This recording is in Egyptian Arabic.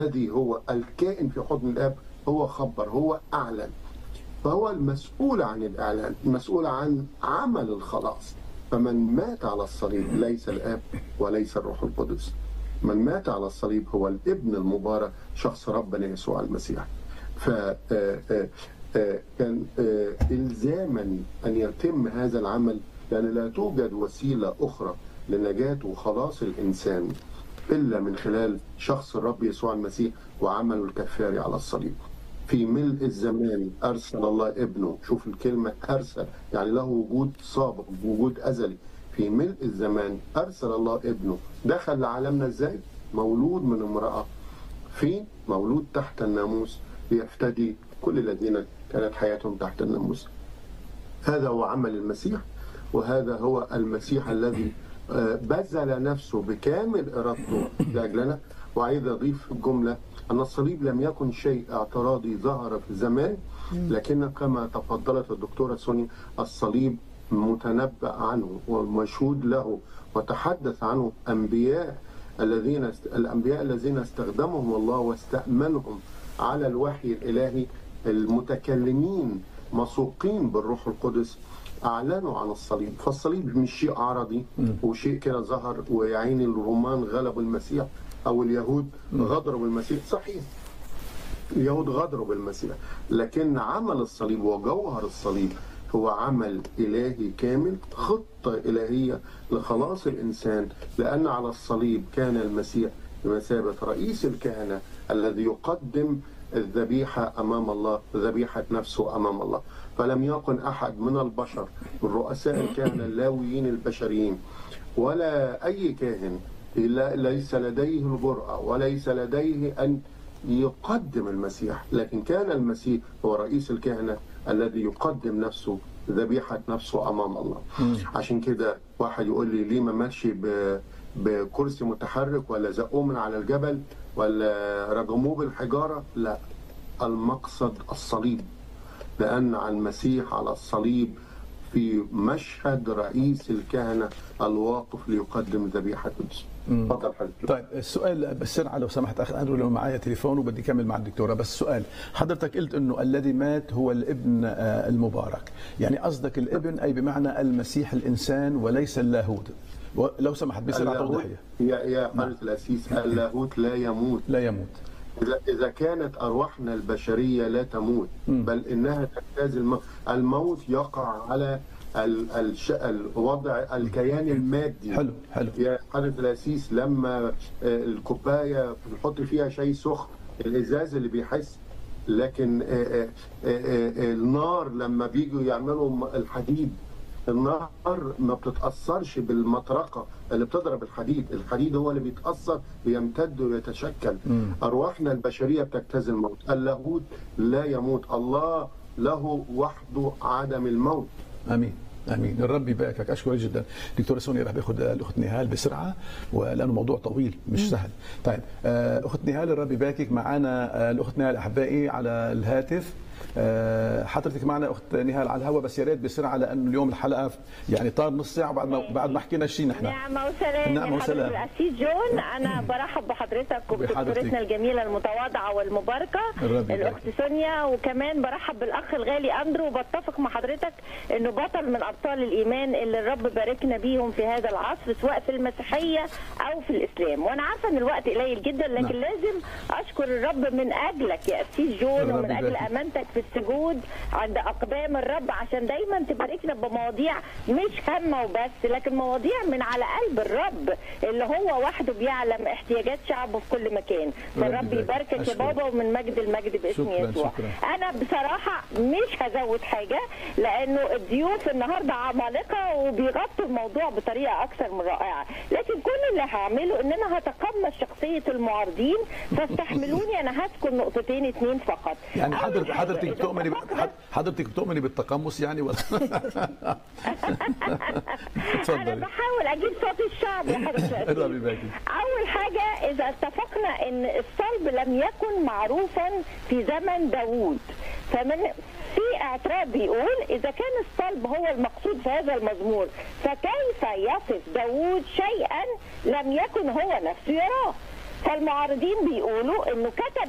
الذي هو الكائن في حضن الاب هو خبر هو اعلن فهو المسؤول عن الاعلان المسؤول عن عمل الخلاص فمن مات على الصليب ليس الاب وليس الروح القدس من مات على الصليب هو الابن المبارك شخص ربنا يسوع المسيح ف كان الزاما ان يتم هذا العمل لان لا توجد وسيله اخرى لنجاه وخلاص الانسان الا من خلال شخص الرب يسوع المسيح وعمله الكفاري على الصليب. في ملء الزمان ارسل الله ابنه، شوف الكلمه ارسل يعني له وجود سابق وجود ازلي. في ملء الزمان ارسل الله ابنه، دخل لعالمنا ازاي؟ مولود من امراه. فين؟ مولود تحت الناموس ليفتدي كل الذين كانت حياتهم تحت الناموس. هذا هو عمل المسيح وهذا هو المسيح الذي بذل نفسه بكامل ارادته لاجلنا وعايز اضيف جمله ان الصليب لم يكن شيء اعتراضي ظهر في الزمان لكن كما تفضلت الدكتوره سوني الصليب متنبأ عنه ومشهود له وتحدث عنه انبياء الذين الانبياء الذين استخدمهم الله واستأمنهم على الوحي الالهي المتكلمين مسوقين بالروح القدس اعلنوا عن الصليب فالصليب مش شيء عرضي وشيء كده ظهر ويعين الرومان غلبوا المسيح او اليهود غدروا بالمسيح صحيح اليهود غدروا بالمسيح لكن عمل الصليب وجوهر الصليب هو عمل إلهي كامل خطة إلهية لخلاص الإنسان لأن على الصليب كان المسيح بمثابة رئيس الكهنة الذي يقدم الذبيحة أمام الله ذبيحة نفسه أمام الله فلم يكن أحد من البشر من رؤساء الكهنة اللاويين البشريين ولا أي كاهن ليس لديه الجرأة وليس لديه أن يقدم المسيح لكن كان المسيح هو رئيس الكهنة الذي يقدم نفسه ذبيحة نفسه أمام الله عشان كده واحد يقول لي ليه ما ماشي بكرسي متحرك ولا زقوه من على الجبل ولا رجموه بالحجارة لا المقصد الصليب لأن على المسيح على الصليب في مشهد رئيس الكهنة الواقف ليقدم ذبيحة قدس تفضل حضرتك طيب السؤال بسرعه لو سمحت اخ اندرو لو معايا تليفون وبدي اكمل مع الدكتوره بس سؤال حضرتك قلت انه الذي مات هو الابن المبارك يعني قصدك الابن اي بمعنى المسيح الانسان وليس اللاهوت لو سمحت بسرعه توضيحيه يا يا حضره الاسيس اللاهوت لا يموت لا يموت إذا إذا كانت أرواحنا البشرية لا تموت بل إنها تجتاز الموت الموت يقع على الوضع الكيان المادي حلو حلو يا حضرة الأسيس لما الكوباية بنحط فيها شيء سخن الإزاز اللي بيحس لكن النار لما بيجوا يعملوا الحديد النار ما بتتأثرش بالمطرقة اللي بتضرب الحديد الحديد هو اللي بيتأثر بيمتد ويتشكل م. أرواحنا البشرية بتجتاز الموت اللاهوت لا يموت الله له وحده عدم الموت امين امين الرب يباركك اشكرك جدا دكتوره سونيا رح باخذ الاخت نهال بسرعه ولانه موضوع طويل مش سهل طيب اخت نهال الرب يباركك معنا الاخت نهال احبائي على الهاتف حضرتك معنا اخت نهال على الهواء بس يا ريت بسرعه لانه اليوم الحلقه يعني طار نص ساعه بعد ما بعد ما حكينا شيء نحن نعمه وسلام نعمه وسلام الاسيس جون انا برحب بحضرتك وبدكتورتنا الجميله المتواضعه والمباركه الاخت سونيا وكمان برحب بالاخ الغالي اندرو وبتفق مع حضرتك انه بطل من ابطال الايمان اللي الرب باركنا بيهم في هذا العصر سواء في المسيحيه او في الاسلام وانا عارفه ان الوقت قليل جدا لكن نعم. لازم اشكر الرب من اجلك يا اسيس جون ومن اجل امانتك في السجود عند اقدام الرب عشان دايما تباركنا بمواضيع مش هامه وبس لكن مواضيع من على قلب الرب اللي هو وحده بيعلم احتياجات شعبه في كل مكان فالرب يباركك يا بابا ومن مجد المجد باسم يسوع انا بصراحه مش هزود حاجه لانه الضيوف النهارده عمالقه وبيغطوا الموضوع بطريقه اكثر من رائعه لكن كل اللي هعمله ان انا هتقمص شخصيه المعارضين فاستحملوني انا هذكر نقطتين اثنين فقط يعني حضرتك حضرتك بتؤمني حضرتك بتؤمني بالتقمص يعني ولا انا بحاول اجيب صوت الشعب يا حضرتك اول حاجه اذا اتفقنا ان الصلب لم يكن معروفا في زمن داوود فمن في اعتراف بيقول اذا كان الصلب هو المقصود في هذا المزمور فكيف يصف داوود شيئا لم يكن هو نفسه يراه فالمعارضين بيقولوا انه كتب